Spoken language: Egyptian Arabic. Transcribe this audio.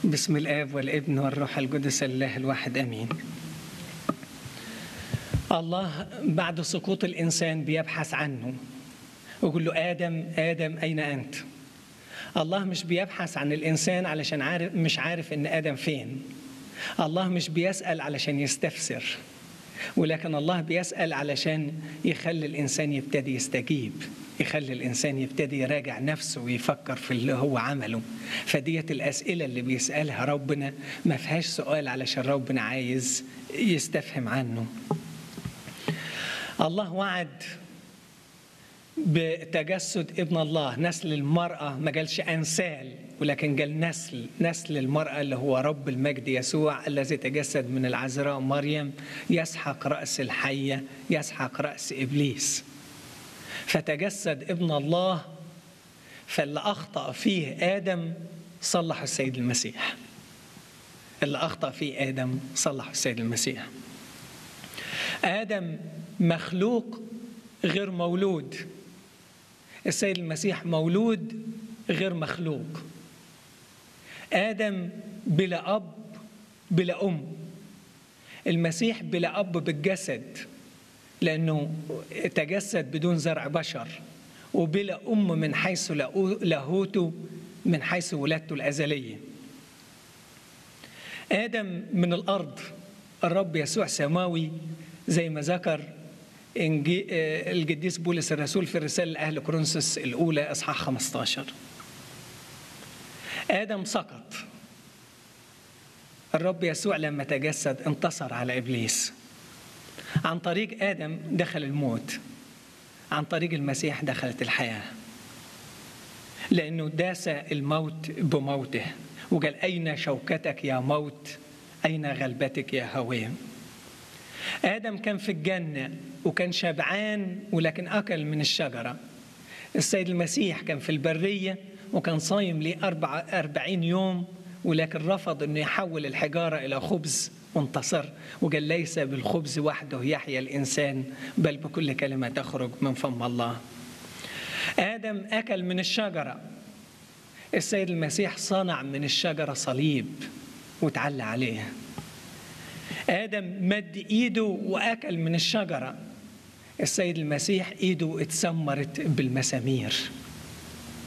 بسم الآب والابن والروح القدس الله الواحد أمين الله بعد سقوط الإنسان بيبحث عنه ويقول له آدم آدم أين أنت الله مش بيبحث عن الإنسان علشان عارف مش عارف إن آدم فين الله مش بيسأل علشان يستفسر ولكن الله بيسأل علشان يخلي الإنسان يبتدي يستجيب يخلي الإنسان يبتدي يراجع نفسه ويفكر في اللي هو عمله فديت الأسئلة اللي بيسألها ربنا ما فيهاش سؤال علشان ربنا عايز يستفهم عنه الله وعد بتجسد ابن الله نسل المرأة ما قالش أنسال ولكن قال نسل نسل المرأة اللي هو رب المجد يسوع الذي تجسد من العذراء مريم يسحق رأس الحية يسحق رأس إبليس فتجسد ابن الله فاللي أخطأ فيه آدم صلح السيد المسيح اللي أخطأ فيه آدم صلح السيد المسيح آدم مخلوق غير مولود السيد المسيح مولود غير مخلوق آدم بلا أب بلا أم المسيح بلا أب بالجسد لأنه تجسد بدون زرع بشر وبلا أم من حيث لاهوته من حيث ولادته الأزلية آدم من الأرض الرب يسوع سماوي زي ما ذكر القديس بولس الرسول في الرسالة لأهل كورنثوس الأولى إصحاح 15 آدم سقط الرب يسوع لما تجسد انتصر على إبليس عن طريق آدم دخل الموت عن طريق المسيح دخلت الحياة لأنه داس الموت بموته وقال أين شوكتك يا موت أين غلبتك يا هوام آدم كان في الجنة وكان شبعان ولكن أكل من الشجرة السيد المسيح كان في البرية وكان صايم ليه أربع أربعين يوم ولكن رفض أنه يحول الحجارة إلى خبز وانتصر وقال ليس بالخبز وحده يحيا الإنسان بل بكل كلمة تخرج من فم الله آدم أكل من الشجرة السيد المسيح صنع من الشجرة صليب وتعلى عليه آدم مد إيده وأكل من الشجرة السيد المسيح إيده اتسمرت بالمسامير